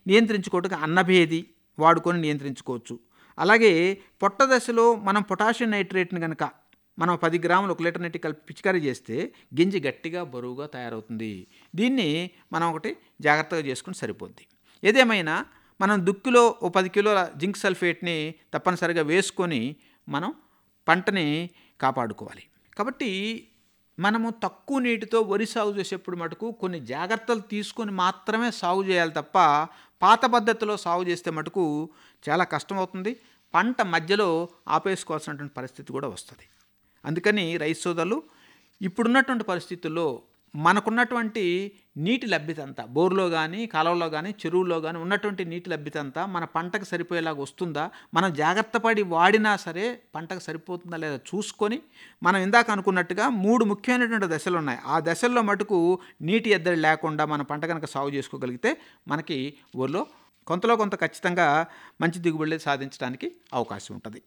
నియంత్రించుకోవడానికి అన్నభేది వాడుకొని నియంత్రించుకోవచ్చు అలాగే పొట్ట దశలో మనం పొటాషియం నైట్రేట్ని కనుక మనం పది గ్రాములు ఒక లీటర్ నీటి కలిపి పిచికారీ చేస్తే గింజ గట్టిగా బరువుగా తయారవుతుంది దీన్ని మనం ఒకటి జాగ్రత్తగా చేసుకుని సరిపోద్ది ఏదేమైనా మనం దుక్కిలో ఓ పది కిలోల జింక్ సల్ఫేట్ని తప్పనిసరిగా వేసుకొని మనం పంటని కాపాడుకోవాలి కాబట్టి మనము తక్కువ నీటితో వరి సాగు చేసేప్పుడు మటుకు కొన్ని జాగ్రత్తలు తీసుకొని మాత్రమే సాగు చేయాలి తప్ప పాత పద్ధతిలో సాగు చేస్తే మటుకు చాలా కష్టమవుతుంది పంట మధ్యలో ఆపేసుకోవాల్సినటువంటి పరిస్థితి కూడా వస్తుంది అందుకని రైతు సోదరులు ఇప్పుడున్నటువంటి పరిస్థితుల్లో మనకున్నటువంటి నీటి లభ్యత అంతా బోర్లో కానీ కాలువలో కానీ చెరువుల్లో కానీ ఉన్నటువంటి నీటి లభ్యత అంతా మన పంటకు సరిపోయేలాగా వస్తుందా మనం జాగ్రత్త పడి వాడినా సరే పంటకు సరిపోతుందా లేదా చూసుకొని మనం ఇందాక అనుకున్నట్టుగా మూడు ముఖ్యమైనటువంటి దశలు ఉన్నాయి ఆ దశల్లో మటుకు నీటి ఎద్దడి లేకుండా మన పంట కనుక సాగు చేసుకోగలిగితే మనకి ఊర్లో కొంతలో కొంత ఖచ్చితంగా మంచి దిగుబడి సాధించడానికి అవకాశం ఉంటుంది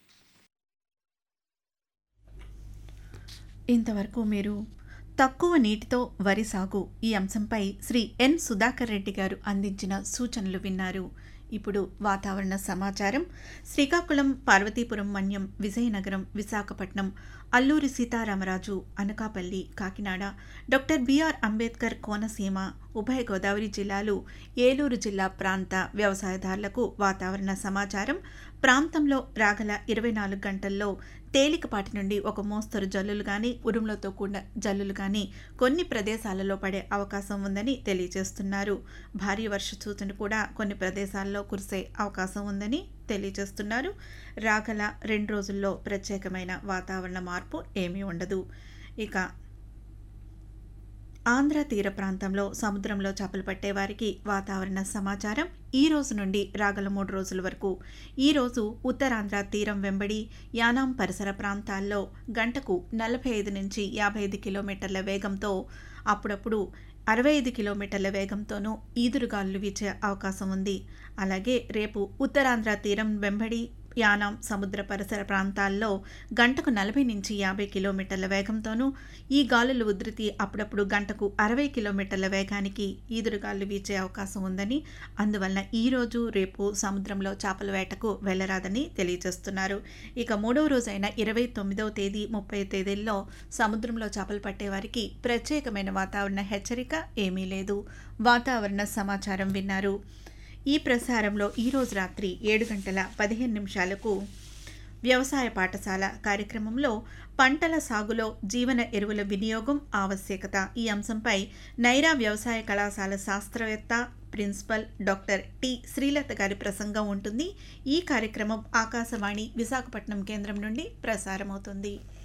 ఇంతవరకు మీరు తక్కువ నీటితో వరి సాగు ఈ అంశంపై శ్రీ ఎన్ సుధాకర్ రెడ్డి గారు అందించిన సూచనలు విన్నారు ఇప్పుడు వాతావరణ సమాచారం శ్రీకాకుళం పార్వతీపురం మన్యం విజయనగరం విశాఖపట్నం అల్లూరి సీతారామరాజు అనకాపల్లి కాకినాడ డాక్టర్ బిఆర్ అంబేద్కర్ కోనసీమ ఉభయ గోదావరి జిల్లాలు ఏలూరు జిల్లా ప్రాంత వ్యవసాయదారులకు వాతావరణ సమాచారం ప్రాంతంలో రాగల ఇరవై నాలుగు గంటల్లో తేలికపాటి నుండి ఒక మోస్తరు జల్లులు కానీ ఉరుములతో కూడిన జల్లులు కానీ కొన్ని ప్రదేశాలలో పడే అవకాశం ఉందని తెలియజేస్తున్నారు భారీ వర్ష సూచన కూడా కొన్ని ప్రదేశాల్లో కురిసే అవకాశం ఉందని తెలియజేస్తున్నారు రాగల రెండు రోజుల్లో ప్రత్యేకమైన వాతావరణ మార్పు ఏమీ ఉండదు ఇక ఆంధ్ర తీర ప్రాంతంలో సముద్రంలో చేపలు పట్టే వారికి వాతావరణ సమాచారం ఈ రోజు నుండి రాగల మూడు రోజుల వరకు ఈరోజు ఉత్తరాంధ్ర తీరం వెంబడి యానాం పరిసర ప్రాంతాల్లో గంటకు నలభై ఐదు నుంచి యాభై ఐదు కిలోమీటర్ల వేగంతో అప్పుడప్పుడు అరవై ఐదు కిలోమీటర్ల వేగంతోనూ ఈదురుగాలులు వీచే అవకాశం ఉంది అలాగే రేపు ఉత్తరాంధ్ర తీరం వెంబడి యానాం సముద్ర పరిసర ప్రాంతాల్లో గంటకు నలభై నుంచి యాభై కిలోమీటర్ల వేగంతోనూ ఈ గాలుల ఉధృతి అప్పుడప్పుడు గంటకు అరవై కిలోమీటర్ల వేగానికి ఈదురుగాలు వీచే అవకాశం ఉందని అందువలన ఈరోజు రేపు సముద్రంలో చేపల వేటకు వెళ్ళరాదని తెలియజేస్తున్నారు ఇక మూడవ రోజైన ఇరవై తొమ్మిదవ తేదీ ముప్పై తేదీల్లో సముద్రంలో చేపలు పట్టేవారికి ప్రత్యేకమైన వాతావరణ హెచ్చరిక ఏమీ లేదు వాతావరణ సమాచారం విన్నారు ఈ ప్రసారంలో ఈరోజు రాత్రి ఏడు గంటల పదిహేను నిమిషాలకు వ్యవసాయ పాఠశాల కార్యక్రమంలో పంటల సాగులో జీవన ఎరువుల వినియోగం ఆవశ్యకత ఈ అంశంపై నైరా వ్యవసాయ కళాశాల శాస్త్రవేత్త ప్రిన్సిపల్ డాక్టర్ టి శ్రీలత గారి ప్రసంగం ఉంటుంది ఈ కార్యక్రమం ఆకాశవాణి విశాఖపట్నం కేంద్రం నుండి ప్రసారమవుతుంది